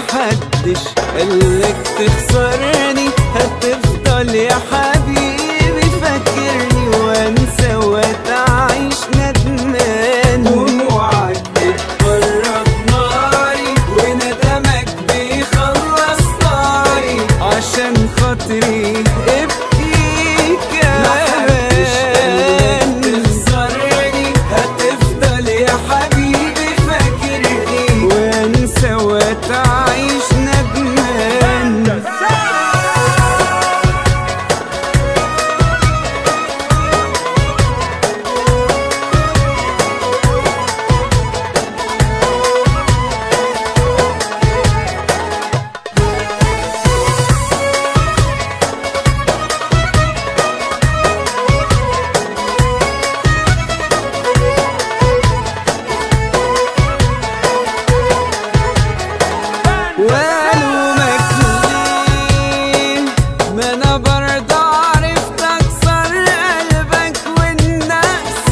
محدش قالك تخسرني هتفضل يا حبيبي فاكرني وانسى وتعيش ندمان دموعك بتبرد ناري وندمك بيخلص ناري عشان خاطري ابكي كمان تخسرني هتفضل يا حبيبي فاكرني وانسى وتعيش ندمان والومك ليه ما انا برضه عرفت اكسر قلبك والنقص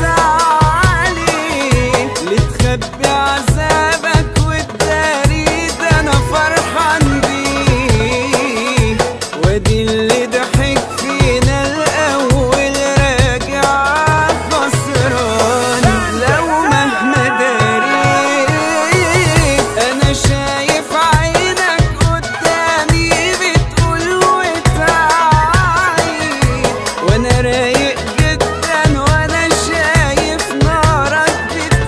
عليه لتخبي عذابك وتداري ده انا فرحان بيه وادي اللي ضحك فينا الاول راجع خسران لو مهما داريت انا شايف عينك قدامي بتقول وتعيد وانا رايق جدا وانا شايف نارك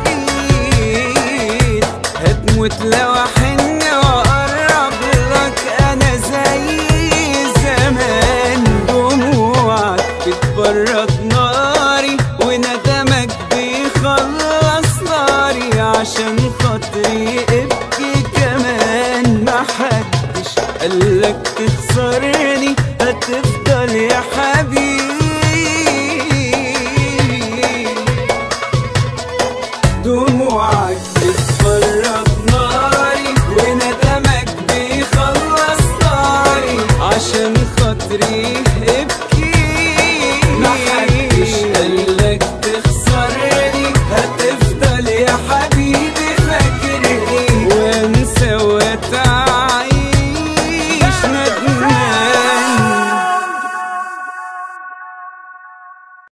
بتقيد هتموت لو احن واقرب لك انا زي زمان دموعك بتبرد ناري وندمك بيخلص ناري عشان خاطري ابكي كمان محدش قالك تخسرني هتفضل يا حبيبي دموعك بتفرج ناري وندمك بيخلص ناري عشان خاطري